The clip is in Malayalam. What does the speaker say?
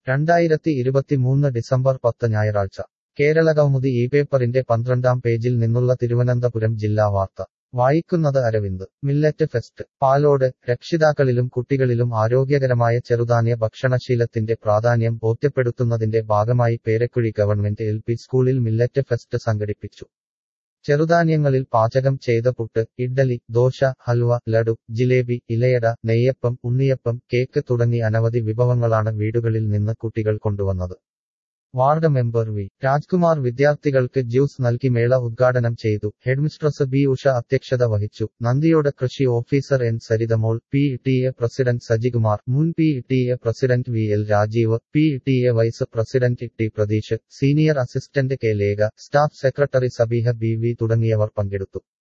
രണ്ടായിരത്തി ഇരുപത്തിമൂന്ന് ഡിസംബർ പത്ത് ഞായറാഴ്ച കേരളകൗമുദി ഈ പേപ്പറിന്റെ പന്ത്രണ്ടാം പേജിൽ നിന്നുള്ള തിരുവനന്തപുരം ജില്ലാ വാർത്ത വായിക്കുന്നത് അരവിന്ദ് മില്ലറ്റ് ഫെസ്റ്റ് പാലോട് രക്ഷിതാക്കളിലും കുട്ടികളിലും ആരോഗ്യകരമായ ചെറുധാന്യ ഭക്ഷണശീലത്തിന്റെ പ്രാധാന്യം ബോധ്യപ്പെടുത്തുന്നതിന്റെ ഭാഗമായി പേരക്കുഴി ഗവൺമെന്റ് എൽ പി സ്കൂളിൽ മില്ലറ്റ് ഫെസ്റ്റ് സംഘടിപ്പിച്ചു ചെറുധാന്യങ്ങളിൽ പാചകം ചെയ്ത പുട്ട് ഇഡ്ഡലി ദോശ ഹൽവ ലഡു ജിലേബി ഇലയട നെയ്യപ്പം ഉണ്ണിയപ്പം കേക്ക് തുടങ്ങി അനവധി വിഭവങ്ങളാണ് വീടുകളിൽ നിന്ന് കുട്ടികൾ കൊണ്ടുവന്നത് വാർഡ് മെമ്പർ വി രാജ്കുമാർ വിദ്യാർത്ഥികൾക്ക് ജ്യൂസ് നൽകി മേള ഉദ്ഘാടനം ചെയ്തു ഹെഡ്മിസ്ട്രസ് ബി ഉഷ അധ്യക്ഷത വഹിച്ചു നന്ദിയോട് കൃഷി officer N Sarithamol P T A president Sajikumar മുൻ P T A president V L Rajeev P T A vice president T Pratheesh senior assistant K Lekha staff secretary Sabeeha B V തുടങ്ങിയവർ പങ്കെടുത്തു